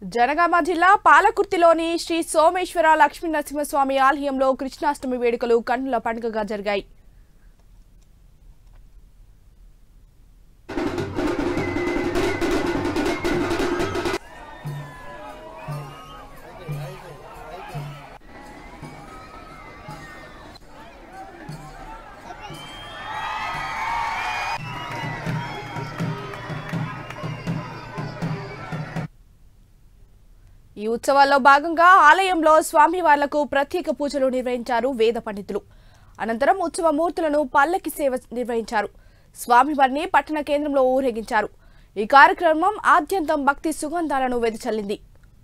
జనగామ జిల్లా పాలకుర్తిలోని శ్రీ సోమేశ్వర లక్ష్మీ నరసింహస్వామి ఆలయంలో కృష్ణాష్టమి వేడుకలు కన్నుల పండుగగా జరిగాయి ఈ ఉత్సవాల్లో భాగంగా ఆలయంలో స్వామివార్లకు ప్రత్యేక పూజలు నిర్వహించారు వేద పండితులు అనంతరం ఉత్సవ మూర్తులను పల్లకి సేవ నిర్వహించారు స్వామివారిని పట్టణ కేంద్రంలో ఊరేగించారు ఈ కార్యక్రమం ఆద్యంతం భక్తి సుగంధాలను వెదచల్లింది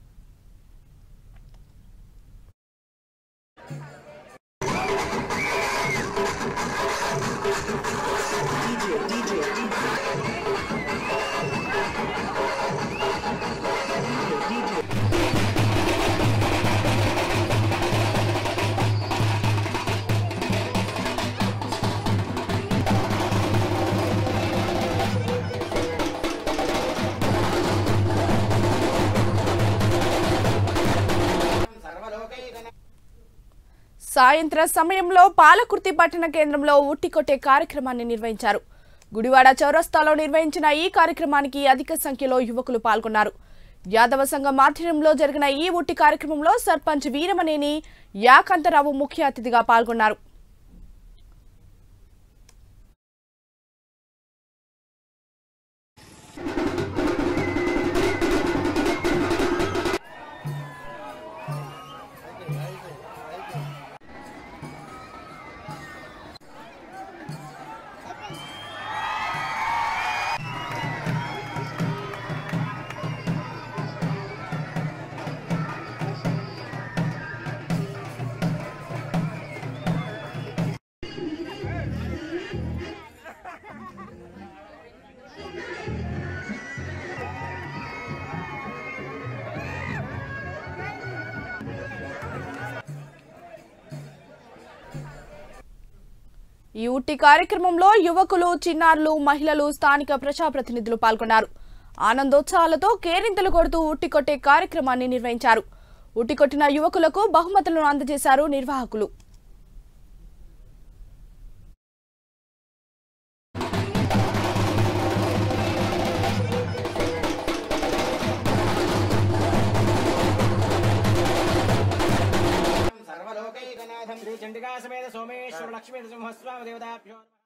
సాయంత్రం సమయంలో పాలకుర్తి పట్టణ కేంద్రంలో ఉట్టి కొట్టే కార్యక్రమాన్ని నిర్వహించారు గుడివాడ చౌరస్తాలో నిర్వహించిన ఈ కార్యక్రమానికి అధిక సంఖ్యలో యువకులు పాల్గొన్నారు యాదవ సంఘం ఆధ్వర్యంలో జరిగిన ఈ ఉట్టి కార్యక్రమంలో సర్పంచ్ వీరమనేని యాకాంతరావు ముఖ్య అతిథిగా పాల్గొన్నారు ఈ ఉట్టి కార్యక్రమంలో యువకులు చిన్నారులు మహిళలు స్థానిక ప్రజాప్రతినిధులు పాల్గొన్నారు ఆనందోత్సాహాలతో కేరింతలు కొడుతూ ఉట్టి కొట్టే కార్యక్రమాన్ని నిర్వహించారు ఉట్టి కొట్టిన యువకులకు బహుమతులను అందజేశారు నిర్వాహకులు సర్వలోకైకనాథం శ్రీ చండికా సమేత సోమేశ్వర లక్ష్మీ నృసింహస్వామి దేవతాభ్యో నమః.